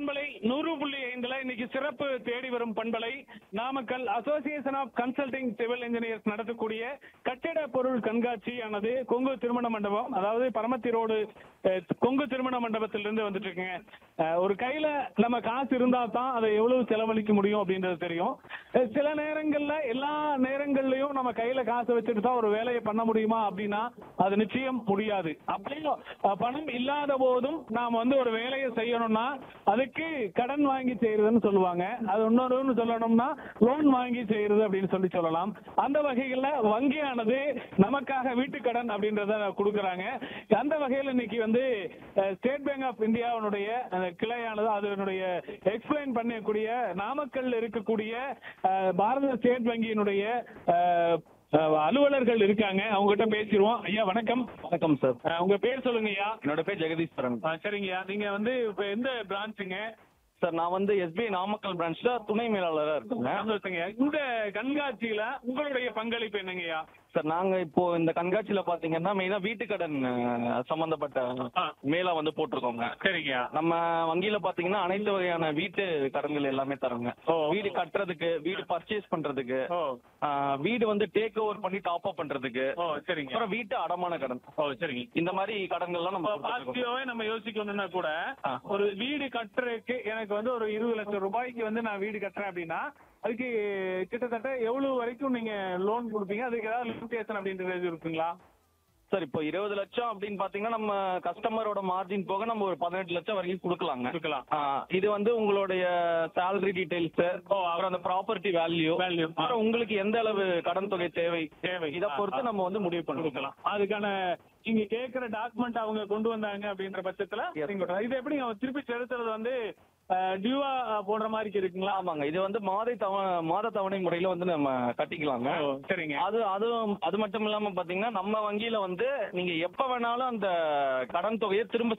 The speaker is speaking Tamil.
பண்பலை நூறு புள்ளி ஐந்துல இன்னைக்கு சிறப்பு தேடி வரும் பண்பலை Namakkal association of consulting civil engineers நடத்தக்கூடிய கட்டிட பொருள் கண்காட்சியானது கொங்கு திருமண மண்டபம் அதாவது பரமத்தி ரோடு அஹ், கொங்கு திருமண மண்டபத்திலிருந்து வந்துட்டு இருக்குங்க அஹ், ஒரு கையில நம்ம காசு இருந்தா தான் அதை எவ்வளவு செலவழிக்க முடியும் அப்படின்றது தெரியும் அஹ், சில நேரங்கள்ல எல்லா நேரங்கள்லயும் நம்ம கையில காசு வச்சுட்டு தான் ஒரு வேலையை பண்ண முடியுமா அப்படின்னா அது நிச்சயம் முடியாது அப்படியும் அஹ், பணம் இல்லாத போதும் நாம வந்து ஒரு வேலையை செய்யணும்னா அதுக்கு கடன் வாங்கி செய்யறதுன்னு சொல்லுவாங்க அது இன்னொரு சொல்லணும்னா லோன் வாங்கி செய்யறது அப்படின்னு சொல்லி சொல்லலாம் அந்த வகையில வங்கியானது நமக்காக வீட்டு கடன் அப்படின்றத கொடுக்கறாங்க அந்த வகையில இன்னைக்கு வந்து ஸ்டேட் பேங்க் ஆஃப் இந்தியாவுடைய அந்த கிளையானது அதனுடைய எக்ஸ்பிளைன் பண்ணக்கூடிய நாமக்கல்ல இருக்கக்கூடிய அஹ், பாரத ஸ்டேட் வங்கியினுடைய அஹ், அஹ், அலுவலர்கள் இருக்காங்க அவங்க கிட்ட பேசிடுவோம் ஐயா வணக்கம் வணக்கம் சார் அஹ், உங்க பேர் சொல்லுங்க ஐயா என்னோட பேர் ஜெகதீஸ்வரன் ஆ, சரிங்கய்யா நீங்க வந்து இப்ப எந்த பிரான்ச்சுங்க சார் நான் வந்து எஸ்பிஐ நாமக்கல் பிரான்ச்ல துணை மேலாளராக இருக்கேங்க சந்தோஷங்க இந்த கண்காட்சியில உங்களுடைய பங்களிப்பு என்னங்கய்யா சார் நாங்க இப்போ இந்த கண்காட்சியில பாத்தீங்கன்னா மெயினா வீட்டு கடன் அஹ், சம்பந்தப்பட்ட ஆ. மேலா வந்து போட்டிருக்கோங்க சரிங்கய்யா நம்ம வங்கியில பாத்தீங்கன்னா அனைத்து வகையான வீட்டு கடன்கள் எல்லாமே தரோங்க ஓ. வீடு கட்டுறதுக்கு வீடு பர்ச்சேஸ் பண்றதுக்கு ஓ ஆஹ், வீடு வந்து டேக் ஓவர் பண்ணி டாப் அப் பண்றதுக்கு ஓ சரிங்க அப்புறம் வீட்டு அடமான கடன் ஓ சரிங்க இந்த மாதிரி கடன்கள்லாம் நம்ம கொடுத்துட்டு இருக்கோம். பாசிட்டிவாவே நம்ம யோசிக்கணும்னா கூட ஆ. ஒரு வீடு கட்டுறதுக்கு எனக்கு வந்து ஒரு இருபது லட்சம் ரூபாய்க்கு வந்து நான் வீடு கட்டுறேன் அப்படின்னா அதுக்கு கிட்டத்தட்ட எவ்வளவு வரைக்கும் நீங்க லோன் கொடுப்பீங்க அதுக்கு ஏதாவது லிமிடேஷன் அப்படின்றது இருக்குங்களா சார் இப்போ இருபது லட்சம் அப்படின்னு பாத்தீங்கன்னா நம்ம கஸ்டமரோட மார்ஜின் போக நம்ம ஒரு பதினெட்டு லட்சம் வரைக்கும் கொடுக்கலாங்க கொடுக்கலாம் ஆ, இது வந்து உங்களுடைய salary டீடைல்ஸ் அப்புறம் அந்த ப்ராப்பர்ட்டி வேல்யூ Value. ஆ. அப்புறம் உங்களுக்கு எந்த அளவு கடன் தொகை தேவை தேவை. இத ஆ, பொறுத்து ஆ. நம்ம வந்து முடிவு பண்ணிக்கலாம் கொடுக்கலாம் அதுக்கான நீங்க கேக்குற டாக்குமெண்ட் அவங்க கொண்டு வந்தாங்க அப்படின்ற பட்சத்துல Yes, நீங்க கொடுக்கலாம். இது எப்படி அவங்க திருப்பி செலுத்துறது வந்து டியூவா போடுற மாதிரி இருக்குங்களா ஆமாங்க இது வந்து மாத தவ மாத தவணை முறையில வந்து நம்ம கட்டிக்கலாங்க ஓ, சரிங்க அது அதுவும் அது மட்டும் இல்லாம பாத்தீங்கன்னா நம்ம வங்கியில வந்து நீங்க எப்ப வேணாலும் அந்த கடன் தொகையை திரும்ப